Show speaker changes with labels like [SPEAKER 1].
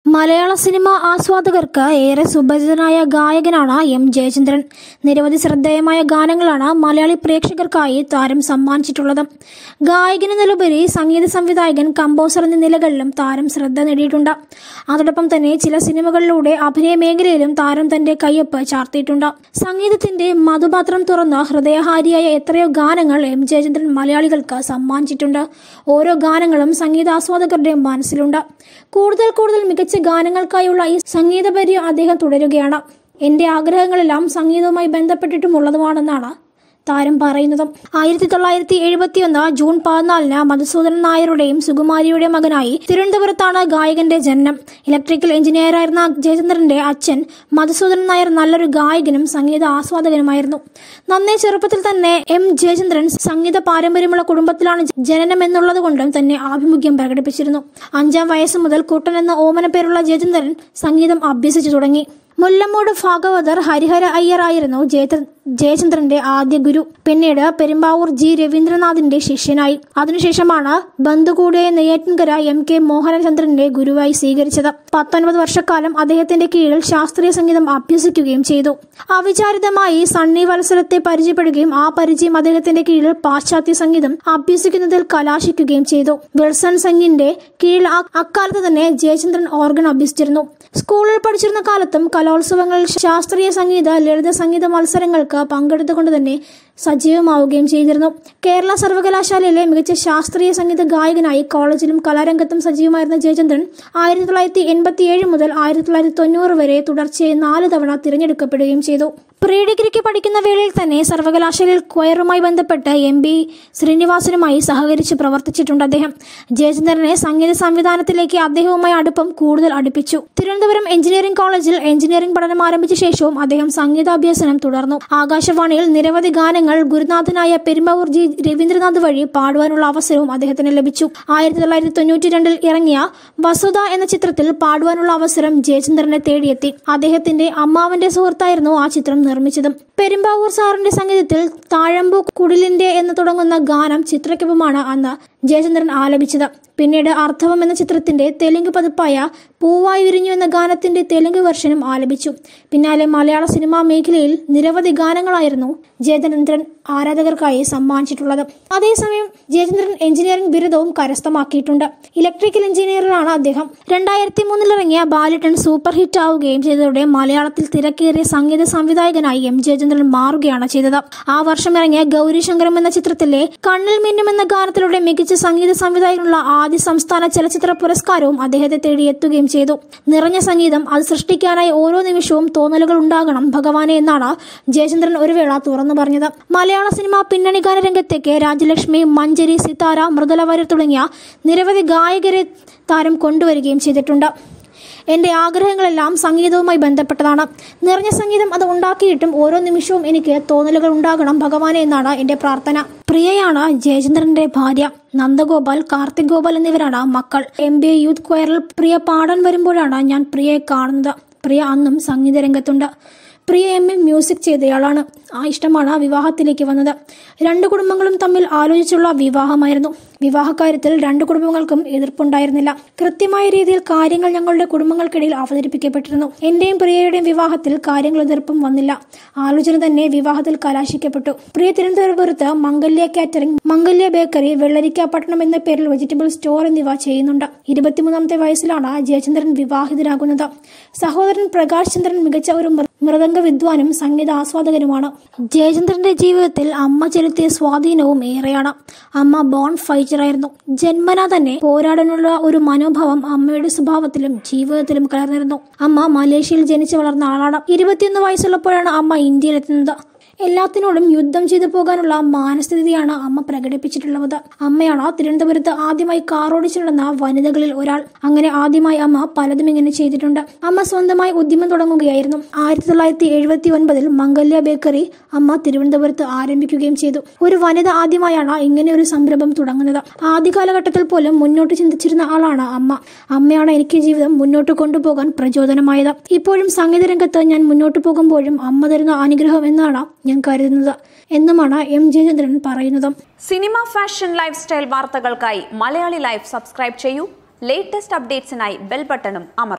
[SPEAKER 1] മലയാള സിനിമ ആസ്വാദകർക്ക് ഏറെ സുപരിചിതനായ ഗായകനാണ് എം ജയചന്ദ്രൻ നിരവധി ശ്രദ്ധേയമായ ഗാനങ്ങളാണ് മലയാളി പ്രേക്ഷകർക്കായി താരം സമ്മാനിച്ചിട്ടുള്ളത് ഗായകനെന്നതിലുപരി സംഗീത സംവിധായകൻ കമ്പോസർ എന്നീ നിലകളിലും താരം ശ്രദ്ധ നേടിയിട്ടുണ്ട് അതോടൊപ്പം തന്നെ ചില സിനിമകളിലൂടെ അഭിനയ മേഖലയിലും താരം തന്റെ കയ്യൊപ്പ് ചാർത്തിയിട്ടുണ്ട് സംഗീതത്തിന്റെ മധുപാത്രം തുറന്ന ഹൃദയഹാരിയായ എത്രയോ ഗാനങ്ങൾ എം ജയചന്ദ്രൻ മലയാളികൾക്ക് സമ്മാനിച്ചിട്ടുണ്ട് ഓരോ ഗാനങ്ങളും സംഗീതാസ്വാദകരുടെ മനസ്സിലുണ്ട് കൂടുതൽ കൂടുതൽ മികച്ച ഗാനങ്ങൾക്കായുള്ള ഈ സംഗീതപര്യം അദ്ദേഹം തുടരുകയാണ് എന്റെ ആഗ്രഹങ്ങളെല്ലാം സംഗീതവുമായി ബന്ധപ്പെട്ടിട്ടുമുള്ളതുമാണെന്നാണ് താരം പറയുന്നതും ആയിരത്തി തൊള്ളായിരത്തി എഴുപത്തിയൊന്ന് ജൂൺ പതിനാലിന് മധുസൂദനൻ നായരുടെയും സുകുമാരിയുടെ മകനായി തിരുവനന്തപുരത്താണ് ഗായകന്റെ ജനനം ഇലക്ട്രിക്കൽ എഞ്ചിനീയറായിരുന്ന ജയചന്ദ്രന്റെ അച്ഛൻ മധുസൂദനൻ നായർ നല്ലൊരു ഗായകനും സംഗീത ആസ്വാദകനുമായിരുന്നു നന്നേ ചെറുപ്പത്തിൽ തന്നെ എം ജയചന്ദ്രൻ സംഗീത പാരമ്പര്യമുള്ള കുടുംബത്തിലാണ് ജനനം എന്നുള്ളത് കൊണ്ടും തന്നെ ആഭിമുഖ്യം പ്രകടിപ്പിച്ചിരുന്നു അഞ്ചാം വയസ്സ് മുതൽ കുട്ടൻ എന്ന ഓമന പേരുള്ള ജയചന്ദ്രൻ സംഗീതം അഭ്യസിച്ചു തുടങ്ങി മുല്ലമ്മൂട് ഭാഗവതർ ഹരിഹര അയ്യർ ആയിരുന്നു ജയചന്ദ്രൻ ജയചന്ദ്രന്റെ ആദ്യ ഗുരു പിന്നീട് പെരുമ്പാവൂർ ജി രവീന്ദ്രനാഥിന്റെ ശിഷ്യനായി അതിനുശേഷമാണ് ബന്ധുകൂടിയ നെയ്യാറ്റിൻകര എം കെ മോഹനചന്ദ്രന്റെ ഗുരുവായി സ്വീകരിച്ചത് പത്തൊൻപത് വർഷക്കാലം അദ്ദേഹത്തിന്റെ കീഴിൽ ശാസ്ത്രീയ സംഗീതം അഭ്യസിക്കുകയും ചെയ്തു അവിചാരിതമായി സണ്ണി വത്സരത്തെ പരിചയപ്പെടുകയും ആ പരിചയം അദ്ദേഹത്തിന്റെ കീഴിൽ പാശ്ചാത്യ സംഗീതം അഭ്യസിക്കുന്നതിൽ കലാശിക്കുകയും ചെയ്തു വിൽസൺ സംഗിന്റെ കീഴിൽ ആ- അക്കാലത്ത് തന്നെ ജയചന്ദ്രൻ ഓർഗൻ അഭ്യസിച്ചിരുന്നു സ്കൂളിൽ പഠിച്ചിരുന്ന കാലത്തും കലോത്സവങ്ങളിൽ ശാസ്ത്രീയ സംഗീത ലളിത സംഗീത മത്സരങ്ങൾക്ക് പങ്കെടുത്തുകൊണ്ട് തന്നെ സജീവമാവുകയും ചെയ്തിരുന്നു കേരള സർവകലാശാലയിലെ മികച്ച ശാസ്ത്രീയ സംഗീത ഗായകനായി കോളേജിലും കലാരംഗത്തും സജീവമായിരുന്ന ജയചന്ദ്രൻ ആയിരത്തി തൊള്ളായിരത്തി എൺപത്തിയേഴ് മുതൽ ആയിരത്തി തൊള്ളായിരത്തി തൊണ്ണൂറ് വരെ തുടർച്ചയായി നാല് തവണ തിരഞ്ഞെടുക്കപ്പെടുകയും ചെയ്തു പ്രീ ഡിഗ്രിക്ക് പഠിക്കുന്ന വേളയിൽ തന്നെ സർവകലാശാലയിൽ ക്വയറുമായി ബന്ധപ്പെട്ട് എം ബി ശ്രീനിവാസനുമായി സഹകരിച്ച് പ്രവർത്തിച്ചിട്ടുണ്ട് അദ്ദേഹം ജയചന്ദ്രനെ സംഗീത സംവിധാനത്തിലേക്ക് അദ്ദേഹവുമായി അടുപ്പം കൂടുതൽ അടുപ്പിച്ചു തിരുവനന്തപുരം എഞ്ചിനീയറിംഗ് കോളേജിൽ എഞ്ചിനീയറിംഗ് പഠനം ആരംഭിച്ച ശേഷവും അദ്ദേഹം സംഗീതാഭ്യസനം തുടർന്നു ആകാശവാണിയിൽ നിരവധി ഗാനങ്ങൾ ഗുരുനാഥനായ പെരുമ്പാവൂർ ജി രവീന്ദ്രനാഥ് വഴി പാടുവാനുള്ള അവസരവും അദ്ദേഹത്തിന് ലഭിച്ചു ആയിരത്തി തൊള്ളായിരത്തി തൊണ്ണൂറ്റി രണ്ടിൽ ഇറങ്ങിയ വസുധ എന്ന ചിത്രത്തിൽ പാടുവാനുള്ള അവസരം ജയചന്ദ്രനെ തേടിയെത്തി അദ്ദേഹത്തിന്റെ അമ്മാവന്റെ സുഹൃത്തായിരുന്നു ആ ചിത്രം നിർമ്മിച്ചതും പെരുമ്പാവൂർ സാറിന്റെ സംഗീതത്തിൽ താഴമ്പു കുടിലിന്റെ എന്ന് തുടങ്ങുന്ന ഗാനം ചിത്രയ്ക്കൊപ്പമാണ് അന്ന് ജയചന്ദ്രൻ ആലപിച്ചത് പിന്നീട് അർത്ഥവം എന്ന ചിത്രത്തിന്റെ തെലുങ്ക് പതിപ്പായ പൂവായി വിരിഞ്ഞു എന്ന ഗാനത്തിന്റെ തെലുങ്ക് വെർഷനും ആലപിച്ചു പിന്നാലെ മലയാള സിനിമാ മേഖലയിൽ നിരവധി ഗാനങ്ങളായിരുന്നു ജയചന്ദ്രൻ ആരാധകർക്കായി സമ്മാനിച്ചിട്ടുള്ളത് അതേസമയം ജയചന്ദ്രൻ എഞ്ചിനീയറിംഗ് ബിരുദവും കരസ്ഥമാക്കിയിട്ടുണ്ട് ഇലക്ട്രിക്കൽ എഞ്ചിനീയറാണ് അദ്ദേഹം രണ്ടായിരത്തി മൂന്നിലിറങ്ങിയ ബാലിട്ടൺ സൂപ്പർ ഹിറ്റ് ആവുകയും ചെയ്തതോടെ മലയാളത്തിൽ തിരക്കേറിയ സംഗീത സംവിധായകനായി എം ജയചന്ദ്രൻ മാറുകയാണ് ചെയ്തത് ആ വർഷം ഇറങ്ങിയ ഗൗരി ശങ്കരം എന്ന ചിത്രത്തിലെ കണ്ണിൽ മിന്നും എന്ന ഗാനത്തിലൂടെ മികച്ച സംഗീത സംവിധായകനുള്ള ആദ്യ സംസ്ഥാന ചലച്ചിത്ര പുരസ്കാരവും അദ്ദേഹത്തെ തേടി എത്തുകയും ചെയ്തു നിറഞ്ഞ സംഗീതം അത് സൃഷ്ടിക്കാനായി ഓരോ നിമിഷവും തോന്നലുകൾ ഉണ്ടാകണം ഭഗവാനെ എന്നാണ് ജയചന്ദ്രൻ ഒരു വേള തുറന്നു പറഞ്ഞത് മലയാള സിനിമ പിന്നണി ഗാന രംഗത്തേക്ക് രാജലക്ഷ്മി മഞ്ചരി സിതാര മൃദുല വാര്യർ തുടങ്ങിയ നിരവധി ഗായകരെ താരം കൊണ്ടുവരികയും ചെയ്തിട്ടുണ്ട് എന്റെ ആഗ്രഹങ്ങളെല്ലാം സംഗീതവുമായി ബന്ധപ്പെട്ടതാണ് നിറഞ്ഞ സംഗീതം അത് ഉണ്ടാക്കിയിട്ടും ഓരോ നിമിഷവും എനിക്ക് തോന്നലുകൾ ഉണ്ടാകണം ഭഗവാനെ എന്നാണ് എന്റെ പ്രാർത്ഥന പ്രിയയാണ് ജയചന്ദ്രന്റെ ഭാര്യ നന്ദഗോപാൽ കാർത്തിക് ഗോപാൽ എന്നിവരാണ് മക്കൾ എം ബി എ യൂത്ത് ക്വയറിൽ പ്രിയ പാടാൻ വരുമ്പോഴാണ് ഞാൻ പ്രിയയെ കാണുന്നത് പ്രിയ അന്നും സംഗീത രംഗത്തുണ്ട് പ്രിയ എം എ മ്യൂസിക് ചെയ്തയാളാണ് ആ ഇഷ്ടമാണ് വിവാഹത്തിലേക്ക് വന്നത് രണ്ട് കുടുംബങ്ങളും തമ്മിൽ ആലോചിച്ചുള്ള വിവാഹമായിരുന്നു വിവാഹകാര്യത്തിൽ രണ്ട് കുടുംബങ്ങൾക്കും എതിർപ്പുണ്ടായിരുന്നില്ല കൃത്യമായ രീതിയിൽ കാര്യങ്ങൾ ഞങ്ങളുടെ കുടുംബങ്ങൾക്കിടയിൽ അവതരിപ്പിക്കപ്പെട്ടിരുന്നു എന്റെയും പ്രിയയുടെയും വിവാഹത്തിൽ കാര്യങ്ങൾ എതിർപ്പും വന്നില്ല ആലോചന തന്നെ വിവാഹത്തിൽ കലാശിക്കപ്പെട്ടു പ്രിയ തിരുവനന്തപുരത്ത് മംഗല്യ കാറ്ററിംഗ് മംഗല്യ ബേക്കറി വെള്ളരിക്കാപട്ടണം എന്ന പേരിൽ വെജിറ്റബിൾ സ്റ്റോർ എന്നിവ ചെയ്യുന്നുണ്ട് ഇരുപത്തിമൂന്നാമത്തെ വയസ്സിലാണ് ജയചന്ദ്രൻ വിവാഹിതരാകുന്നത് സഹോദരൻ പ്രകാശ് ചന്ദ്രൻ മികച്ച ഒരു മൃ- മൃദംഗ വിദ്വാനും സംഗീത ആസ്വാദകനുമാണ് ജയചന്ദ്രന്റെ ജീവിതത്തിൽ അമ്മ ചെലുത്തിയ സ്വാധീനവും ഏറെയാണ് അമ്മ ബോൺ ഫൈറ്ററായിരുന്നു ജന്മന തന്നെ പോരാടാനുള്ള ഒരു മനോഭാവം അമ്മയുടെ സ്വഭാവത്തിലും ജീവിതത്തിലും കലർന്നിരുന്നു അമ്മ മലേഷ്യയിൽ ജനിച്ചു വളർന്ന ആളാണ് ഇരുപത്തിയൊന്ന് വയസ്സുള്ളപ്പോഴാണ് അമ്മ ഇന്ത്യയിലെത്തുന്നത് എല്ലാത്തിനോടും യുദ്ധം ചെയ്തു പോകാനുള്ള മാനസ്ഥിതിയാണ് അമ്മ പ്രകടിപ്പിച്ചിട്ടുള്ളത് അമ്മയാണ് തിരുവനന്തപുരത്ത് ആദ്യമായി കാറോടിച്ചിട്ടുണ്ടെന്ന വനിതകളിൽ ഒരാൾ അങ്ങനെ ആദ്യമായി അമ്മ പലതും ഇങ്ങനെ ചെയ്തിട്ടുണ്ട് അമ്മ സ്വന്തമായി ഉദ്യമം തുടങ്ങുകയായിരുന്നു ആയിരത്തി തൊള്ളായിരത്തി എഴുപത്തി ഒൻപതിൽ മംഗല്യ ബേക്കറി അമ്മ തിരുവനന്തപുരത്ത് ആരംഭിക്കുകയും ചെയ്തു ഒരു വനിത ആദ്യമായാണ് ഇങ്ങനെ ഒരു സംരംഭം തുടങ്ങുന്നത് ആദ്യ കാലഘട്ടത്തിൽ പോലും മുന്നോട്ട് ചിന്തിച്ചിരുന്ന ആളാണ് അമ്മ അമ്മയാണ് എനിക്ക് ജീവിതം മുന്നോട്ട് കൊണ്ടുപോകാൻ പ്രചോദനമായത് ഇപ്പോഴും സംഗീത രംഗത്ത് ഞാൻ മുന്നോട്ട് പോകുമ്പോഴും അമ്മ തരുന്ന അനുഗ്രഹം എന്നാണ് ഞാൻ കരുതുന്നത് എന്നുമാണ് എം ജയചന്ദ്രൻ പറയുന്നത്
[SPEAKER 2] സിനിമ ഫാഷൻ ലൈഫ് സ്റ്റൈൽ വാർത്തകൾക്കായി മലയാളി ലൈഫ് സബ്സ്ക്രൈബ് ചെയ്യൂ ലേറ്റസ്റ്റ് അപ്ഡേറ്റ്സിനായി ബെൽ ബട്ടണും അമർ